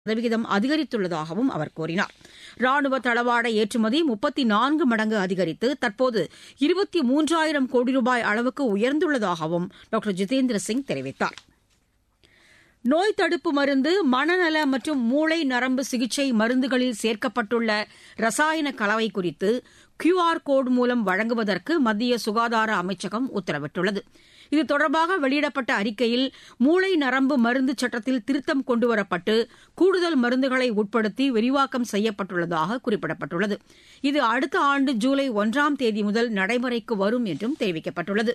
சதவிகிதம் அதிகரித்துள்ளதாகவும் அவர் கூறினார் ராணுவ தளவாட ஏற்றுமதி முப்பத்தி நான்கு மடங்கு அதிகரித்து தற்போது இருபத்தி மூன்றாயிரம் கோடி ரூபாய் அளவுக்கு உயர்ந்துள்ளதாகவும் டாக்டர் ஜிதேந்திர சிங் தெரிவித்தார் நோய் தடுப்பு மருந்து மனநல மற்றும் மூளை நரம்பு சிகிச்சை மருந்துகளில் சேர்க்கப்பட்டுள்ள ரசாயன கலவை குறித்து கியூஆர் கோடு மூலம் வழங்குவதற்கு மத்திய சுகாதார அமைச்சகம் உத்தரவிட்டுள்ளது இது தொடர்பாக வெளியிடப்பட்ட அறிக்கையில் மூளை நரம்பு மருந்து சட்டத்தில் திருத்தம் கொண்டுவரப்பட்டு கூடுதல் மருந்துகளை உட்படுத்தி விரிவாக்கம் செய்யப்பட்டுள்ளதாக குறிப்பிடப்பட்டுள்ளது இது அடுத்த ஆண்டு ஜூலை ஒன்றாம் தேதி முதல் நடைமுறைக்கு வரும் என்றும் தெரிவிக்கப்பட்டுள்ளது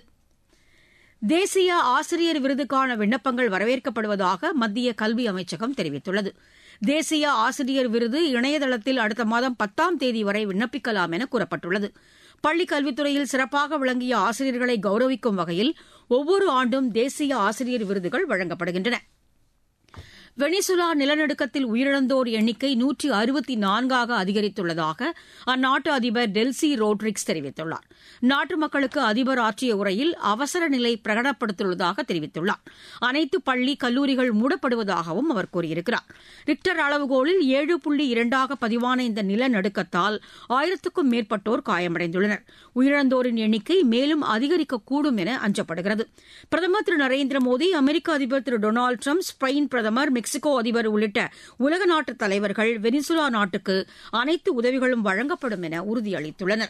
தேசிய ஆசிரியர் விருதுக்கான விண்ணப்பங்கள் வரவேற்கப்படுவதாக மத்திய கல்வி அமைச்சகம் தெரிவித்துள்ளது தேசிய ஆசிரியர் விருது இணையதளத்தில் அடுத்த மாதம் பத்தாம் தேதி வரை விண்ணப்பிக்கலாம் என கூறப்பட்டுள்ளது பள்ளிக் கல்வித்துறையில் சிறப்பாக விளங்கிய ஆசிரியர்களை கௌரவிக்கும் வகையில் ஒவ்வொரு ஆண்டும் தேசிய ஆசிரியர் விருதுகள் வழங்கப்படுகின்றன வெனிசுலா நிலநடுக்கத்தில் உயிரிழந்தோர் எண்ணிக்கை நூற்றி அறுபத்தி நான்காக அதிகரித்துள்ளதாக அந்நாட்டு அதிபர் டெல்சி ரோட்ரிக்ஸ் தெரிவித்துள்ளார் நாட்டு மக்களுக்கு அதிபர் ஆற்றிய உரையில் அவசர நிலை பிரகடனப்படுத்தியுள்ளதாக தெரிவித்துள்ளார் அனைத்து பள்ளி கல்லூரிகள் மூடப்படுவதாகவும் அவர் கூறியிருக்கிறார் ரிக்டர் அளவுகோலில் ஏழு புள்ளி இரண்டாக பதிவான இந்த நிலநடுக்கத்தால் ஆயிரத்துக்கும் மேற்பட்டோர் காயமடைந்துள்ளனர் உயிரிழந்தோரின் எண்ணிக்கை மேலும் அதிகரிக்கக்கூடும் என அஞ்சப்படுகிறது பிரதமர் திரு நரேந்திர மோடி அமெரிக்க அதிபர் திரு டொனால்டு ட்ரம்ப் ஸ்பெயின் பிரதமர் மெக்சிகோ அதிபர் உள்ளிட்ட உலக நாட்டு தலைவர்கள் வெனிசுலா நாட்டுக்கு அனைத்து உதவிகளும் வழங்கப்படும் என உறுதியளித்துள்ளனர்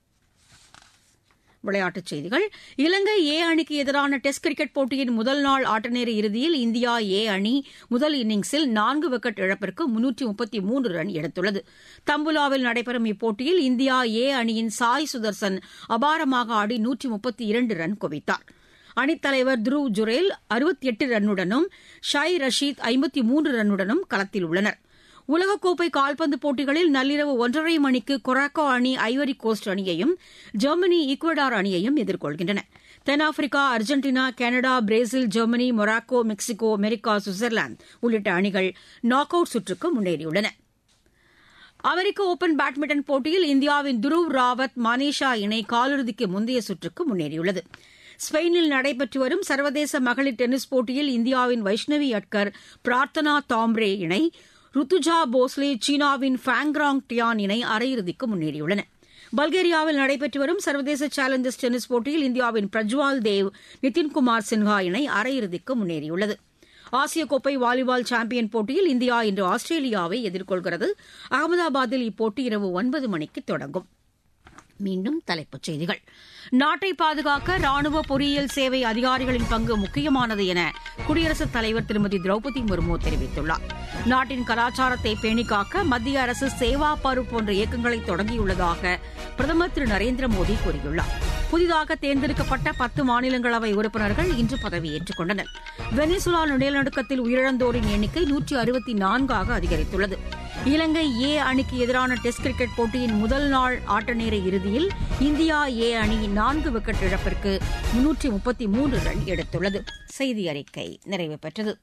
விளையாட்டுச் செய்திகள் இலங்கை ஏ அணிக்கு எதிரான டெஸ்ட் கிரிக்கெட் போட்டியின் முதல் நாள் ஆட்டநேர இறுதியில் இந்தியா ஏ அணி முதல் இன்னிங்ஸில் நான்கு விக்கெட் இழப்பிற்கு முன்னூற்றி முப்பத்தி மூன்று ரன் எடுத்துள்ளது தம்புலாவில் நடைபெறும் இப்போட்டியில் இந்தியா ஏ அணியின் சாய் சுதர்சன் அபாரமாக ஆடி நூற்றி முப்பத்தி இரண்டு ரன் குவித்தார் அணித்தலைவர் த்ருவ் ஜுரேல் அறுபத்தி எட்டு ரன்னுடனும் ஷாய் ரஷீத் ஐம்பத்தி மூன்று ரன்னுடனும் களத்தில் உள்ளனர் உலகக்கோப்பை கால்பந்து போட்டிகளில் நள்ளிரவு ஒன்றரை மணிக்கு கொராக்கோ அணி ஐவரி கோஸ்ட் அணியையும் ஜெர்மனி ஈக்குவடார் அணியையும் எதிர்கொள்கின்றன தென்னாப்பிரிக்கா Argentina Canada Brazil Germany Morocco Mexico America Switzerland உள்ளிட்ட அணிகள் நாக் அவுட் சுற்றுக்கு முன்னேறியுள்ளன அமெரிக்க ஒபன் பேட்மிண்டன் போட்டியில் இந்தியாவின் துருவ் ராவத் மனிஷா இணை காலிறுதிக்கு முந்தைய சுற்றுக்கு முன்னேறியுள்ளது ஸ்பெயினில் நடைபெற்று வரும் சர்வதேச மகளிர் டென்னிஸ் போட்டியில் இந்தியாவின் வைஷ்ணவி அட்கர் பிரார்த்தனா தாம்ரே இணை ருத்துஜா போஸ்லே சீனாவின் ஃபேங்ராங் டியான் இணை அரையிறுதிக்கு முன்னேறியுள்ளன பல்கேரியாவில் நடைபெற்று வரும் சர்வதேச சேலஞ்சர்ஸ் டென்னிஸ் போட்டியில் இந்தியாவின் பிரஜ்வால் தேவ் நிதின்குமார் சின்ஹா இணை அரையிறுதிக்கு முன்னேறியுள்ளது ஆசிய கோப்பை வாலிபால் சாம்பியன் போட்டியில் இந்தியா இன்று ஆஸ்திரேலியாவை எதிர்கொள்கிறது அகமதாபாத்தில் இப்போட்டி இரவு ஒன்பது மணிக்கு தொடங்கும் மீண்டும் தலைப்புச் செய்திகள் நாட்டை பாதுகாக்க ராணுவ பொறியியல் சேவை அதிகாரிகளின் பங்கு முக்கியமானது என குடியரசுத் தலைவர் திருமதி திரௌபதி முர்மு தெரிவித்துள்ளார் நாட்டின் கலாச்சாரத்தை பேணிக்காக்க மத்திய அரசு சேவா பரு போன்ற இயக்கங்களை தொடங்கியுள்ளதாக பிரதமர் திரு நரேந்திர மோடி கூறியுள்ளார் புதிதாக தேர்ந்தெடுக்கப்பட்ட பத்து மாநிலங்களவை உறுப்பினர்கள் இன்று பதவியேற்றுக் கொண்டனர் வெனிசுலா நிலநடுக்கத்தில் உயிரிழந்தோரின் எண்ணிக்கை நூற்றி அறுபத்தி நான்காக அதிகரித்துள்ளது இலங்கை ஏ அணிக்கு எதிரான டெஸ்ட் கிரிக்கெட் போட்டியின் முதல் நாள் ஆட்டநேர இறுதியில் இந்தியா ஏ அணி நான்கு விக்கெட் இழப்பிற்கு முன்னூற்றி முப்பத்தி மூன்று ரன் எடுத்துள்ளது செய்தி அறிக்கை நிறைவு பெற்றது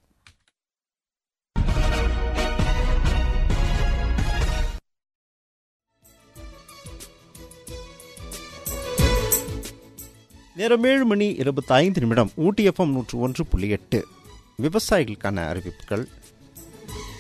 நேரம் ஏழு மணி இருபத்தி ஐந்து நிமிடம் ஊட்டி எஃப்எம் நூற்று ஒன்று புள்ளி எட்டு விவசாயிகளுக்கான அறிவிப்புகள்